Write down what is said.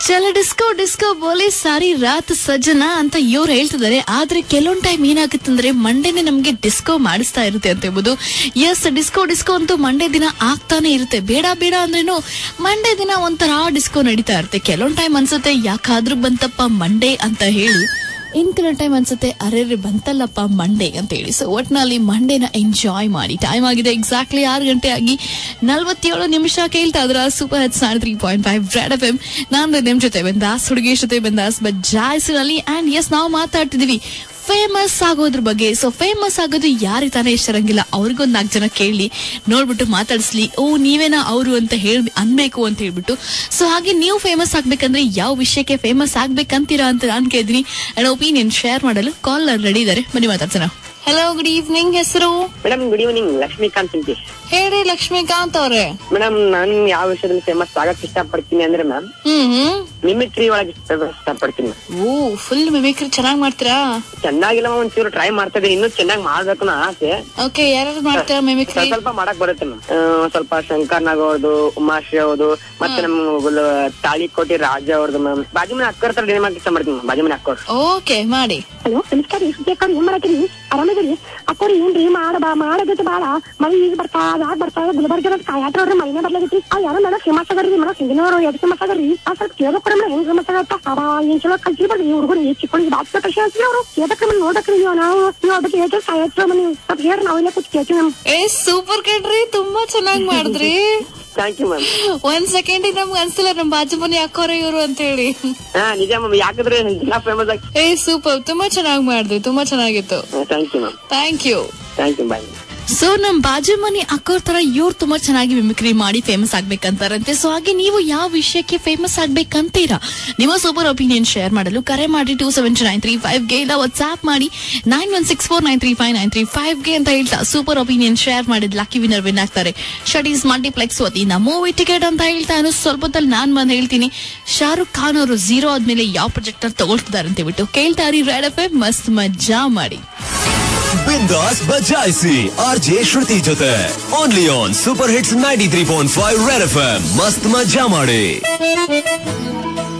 ಚಲ disco disco ಬೋಲಿ ಸಾರಿ ರಾತ್ ಸಜ್ಜನ ಅಂತ ಇವ್ರು ಹೇಳ್ತಿದ್ದಾರೆ ಆದ್ರೆ ಕೆಲವೊಂದ್ ಟೈಮ್ ಏನಾಗುತ್ತಂದ್ರೆ ಮಂಡೇನೆ ನಮ್ಗೆ ಡಿಸ್ಕೋ ಮಾಡಿಸ್ತಾ ಇರುತ್ತೆ ಅಂತ ಹೇಳ್ಬೋದು ಎಸ್ ಡಿಸ್ಕೋ ಡಿಸ್ಕೋ ಅಂತೂ ಮಂಡೇ ದಿನ ಆಗ್ತಾನೆ ಇರುತ್ತೆ ಬೇಡ ಬೇಡ ಅಂದ್ರೇನು ಮಂಡೇ ದಿನ ಒಂಥರ ಡಿಸ್ಕೋ ನಡೀತಾ ಇರುತ್ತೆ ಕೆಲವೊಂದ್ ಟೈಮ್ ಅನ್ಸುತ್ತೆ ಯಾಕಾದ್ರೂ ಬಂತಪ್ಪ ಮಂಡೇ ಅಂತ ಹೇಳಿ ಇನ್ ಕೆಲವು ಟೈಮ್ ಅನ್ಸುತ್ತೆ ಅರೆ ಬಂತಲ್ಲಪ್ಪ ಮಂಡೇ ಅಂತ ಹೇಳಿ ಸೊ ಒಟ್ನಲ್ಲಿ ಮಂಡೇನ ಎಂಜಾಯ್ ಮಾಡಿ ಟೈಮ್ ಆಗಿದೆ ಎಕ್ಸಾಕ್ಟ್ಲಿ ಆರು ಗಂಟೆ ಆಗಿ ನಲ್ವತ್ತೇಳು ನಿಮಿಷ ಕೇಳ್ತಾ ಇದ್ರ ಸೂಪರ್ ಹತ್ ಸಾಡ್ three point five Red F M ನಾನು ನಿಮ್ ಜೊತೆ ಬಂದಾಸ್ ಹುಡುಗಿ ಜೊತೆ ಬಂದಾಸ್ ಬಟ್ ಜಾಯ್ಸಿನಲ್ಲಿ ಅಂಡ್ ಎಸ್ ನಾವು ಮಾತಾಡ್ತಿದೀವಿ ಫೇಮಸ್ ಆಗೋದ್ರ ಬಗ್ಗೆ ಸೊ ಫೇಮಸ್ ಆಗೋದು ಯಾರಿಗೆ ತಾನೇ ಇಷ್ಟ ಇರಂಗಿಲ್ಲ ಅವ್ರಿಗೊಂದ್ ನಾಲ್ಕು ಜನ ಕೇಳಿ ನೋಡ್ಬಿಟ್ಟು ಮಾತಾಡಿಸ್ಲಿ ಓ ನೀವೇನಾ ಅವರು ಅಂತ ಹೇಳಿ ಅನ್ಬೇಕು ಅಂತ ಹೇಳ್ಬಿಟ್ಟು ಸೊ ಹಾಗೆ ನೀವು ಫೇಮಸ್ ಆಗ್ಬೇಕಂದ್ರೆ ಯಾವ ವಿಷಯಕ್ಕೆ ಫೇಮಸ್ ಆಗ್ಬೇಕಂತೀರಾ ಅಂತ ನಾನು ಕೇಳಿದ್ನಿ ಅಂಡ್ ಒಪಿನಿಯನ್ ಶೇರ್ ಮಾಡಲು ಕಾಲ್ ರೆಡಿ ಇದಾರೆ ಬನ್ನಿ ಮಾತಾಡ್ಸೋಣ ಹಲೋ ಗುಡ್ ಈವ್ನಿಂಗ್ ಹೆಸರು ಮೇಡಮ್ ಗುಡ್ ಈವ್ನಿಂಗ್ ಲಕ್ಷ್ಮೀಕಾಂತ್ ಅಂತ ಹೇಳಿ ಲಕ್ಷ್ಮೀಕಾಂತ್ ಅವ್ರೆ ಮೇಡಮ್ ನಾನು ಯಾವ ವಿಷಯದಲ್ಲಿ ಫೇಮಸ್ ಆಗಕ್ ಇಷ್ಟಪಡ್ತೀನಿ ಅಂದ್ರೆ ಮ್ಯಾಮ್ ಹ್ಮ್ ಹ್ಮ್ ಮಿಮಿಕ್ರಿ ಒಳಗೆ ಇಷ್ಟಪಡ್ತೀನಿ ma'am. ಓ ಫುಲ್ ಮಿಮಿಕ್ರಿ ಚೆನ್ನಾಗ್ ಮಾಡ್ತೀರಾ ಚೆನ್ನಾಗಿಲ್ಲ ma'am, ಒಂಚೂರು ಟ್ರೈ ಮಾಡ್ತಾ ಇದೀನಿ ಇನ್ನೂ ಚೆನ್ನಾಗಿ ಮಾಡ್ಬೇಕು ಅನ್ನೋ ಆಸೆ ಓಕೆ ಯಾರು ಮಾಡ್ತೀರಾ ಮಿಮಿಕ್ರಿ ಸ್ವಲ್ಪ ಸ್ವಲ್ಪ ಮಾಡಕ್ ಬರುತ್ತೆ ಮ್ಯಾಮ್ ಸ್ವಲ್ಪ ಶಂಕರ್ ನಾಗ್ ಅವ್ರದ್ದು ಉಮಾಶ್ರೀ ಅವ್ರದ್ದು ಮತ್ತೆ ನಮ್ ಗುಲ್- ತಾಳಿಕೋಟಿ ರಾಜ ಅವ್ರದ್ದು ಮ್ಯಾಮ್ ಬಾಜು ಮನೆ ಅಕ್ಕರ್ ತರ ಡಿನೇ ಮಾಡಕ್ ಇಷ್ಟ ಮಾಡ್ತೀನಿ ma'am, ಬಾಜು ಮನೆ ಅಕ್ಕರ್ ಓಕೆ ಮಾಡಿ ಹಲೋ ನಮಸ್ಕಾರ ರೀ ಸುದ್ದಿ ಅಕ್ಕವ್ರು ಏನ್ ಮಾಡತ್ತೀರಿ ಆರಾಮಿದ್ದೀರಿ ಅಕ್ಕವ್ರು ಏನ್ರಿ ಮಾಡ ಬಾ ಮಾಡಗತ್ತೆ ಬಾಳ ಮಳಿ ಈಗ ಬರ್ತಾ ಯಾಕೆ ಬರ್ತಾ ಗುಲ್ಬರ್ಗ ಕಾಯಾಟ ನೋಡ್ರಿ ಮಳಿನೇ ಬರ್ಲಾಗೈತಿ ಆ ಯಾರೋ ಮೇಡ ಫೇಮಸ್ ಅದಾರ್ರಿ ಮೇಡ ಸಿಂಗಿನವರು ಎದ್ ಫೇಮಸ್ ಅದಾರ್ರಿ ಆ ಸ್ವಲ್ಪ ಕೇಳಕ್ ಕೊಡ ಹೆಂಗ್ ಫೇಮಸ್ ಆಗತ್ತ ಅವ ಏನ್ ಚಲೋ ಕಲ್ತಿರ್ಬಾರ್ದು ಈ ಹುಡುಗರು ಈ ಚಿಕ್ಕಳಿಗೆ ಬಾತ್ ಕಷಿ ಹಚ್ಚಿರಿ ಅವರು ಕೇಳಕ್ ನಮ್ಮನ್ನ ನೋಡಕ್ರಿ ನೀವು ನಾವು ನೀವು ಅದ್ರ ಹೇಳ್ತೀವಿ ಕಾಯತ್ರ ಮನೆ ಸ್ವಲ್ಪ ಹೇಳಿ ನಾವೆಲ್ಲ ಕೂತ್ ಕೇಳ್ತೀವಿ ನಮ್ ಏ ಸೂಪರ್ ಕಣ್ರಿ ತುಂಬಾ ಚೆನ್ನಾಗ್ ಮಾಡಿದ್ರಿ ಥ್ಯಾಂಕ್ ಯು ಮ್ಯಾಮ್ ಒಂದ್ ಸೆಕೆಂಡ್ ನಮ್ಗೆ ಅನ್ಸಿಲ್ಲ ನಮ್ ಬಾಜು ಮನೆ ಅಕ್ಕೋರೆ ಇವರು ಅಂತ ಹೇಳಿ ಹಾ ನಿಜ ಮ್ಯಾಮ್ ಯಾಕಂದ್ರೆ ಎಲ್ಲ ಫೇಮಸ್ ಆಗಿ ಏ ಸೂಪರ್ ತುಂಬಾ ಚೆನ್ನಾಗ್ ಮಾಡಿದ್ವಿ ತುಂಬಾ ಚೆನ್ನಾಗಿತ್ತು thank you ma'am thank you thank you bye so ನಮ್ ಬಾಜು ಮನೆ ಅಕ್ಕೋರ್ ತರ ಇವ್ರು ತುಂಬಾ ಚೆನ್ನಾಗಿ ಮಿಮಿಕ್ರಿ ಮಾಡಿ ಫೇಮಸ್ ಆಗ್ಬೇಕಂತಾರಂತೆ ಸೊ ಹಾಗೆ ನೀವು ಯಾವ ವಿಷಯಕ್ಕೆ ಫೇಮಸ್ ಆಗ್ಬೇಕಂತೀರಾ ನಿಮ್ಮ ಸೂಪರ್ ಒಪಿನಿಯನ್ ಶೇರ್ ಮಾಡಲು ಕರೆ ಮಾಡಿ two seven two nine three five ಗೆ ಇಲ್ಲ ವಾಟ್ಸ್ಆಪ್ ಮಾಡಿ nine one six four nine three five nine three five ಗೆ ಅಂತ ಹೇಳ್ತಾ ಸೂಪರ್ ಒಪಿನಿಯನ್ ಶೇರ್ ಮಾಡಿದ್ ಲಕ್ಕಿ ವಿನ್ನರ್ ವಿನ್ ಆಗ್ತಾರೆ ಶಟೀಸ್ ಮಲ್ಟಿಪ್ಲೆಕ್ಸ್ ವತಿಯಿಂದ ಮೂವಿ ಟಿಕೆಟ್ ಅಂತ ಹೇಳ್ತಾ ಇನ್ನು ಸ್ವಲ್ಪ ಹೊತ್ತಲ್ಲಿ ನಾನ್ ಬಂದ್ ಹೇಳ್ತೀನಿ ಶಾರುಖ್ ಖಾನ್ ಅವರು ಝೀರೋ ಆದ್ಮೇಲೆ ಯಾವ ಪ್ರಾಜೆಕ್ಟ್ ತಗೊಳ್ತಿದ್ದಾರೆ ಅಂತ ಹೇಳ್ಬಿಟ್ಟು ಕೇಳ್ತಾ ಇರಿ ರೆಡ್ ಎಫ್ ಮಸ್ತ್ ಮಜಾ ಮಾಡಿ ಬಿಂದಾಸ್ ಬಜಾಯಿಸಿ ಆರ್ ಜೆ ಶ್ರುತಿ ಜೊತೆ only on super hits ninety three point five Red F M ಮಸ್ತ್ ಮಜಾ ಮಾಡಿ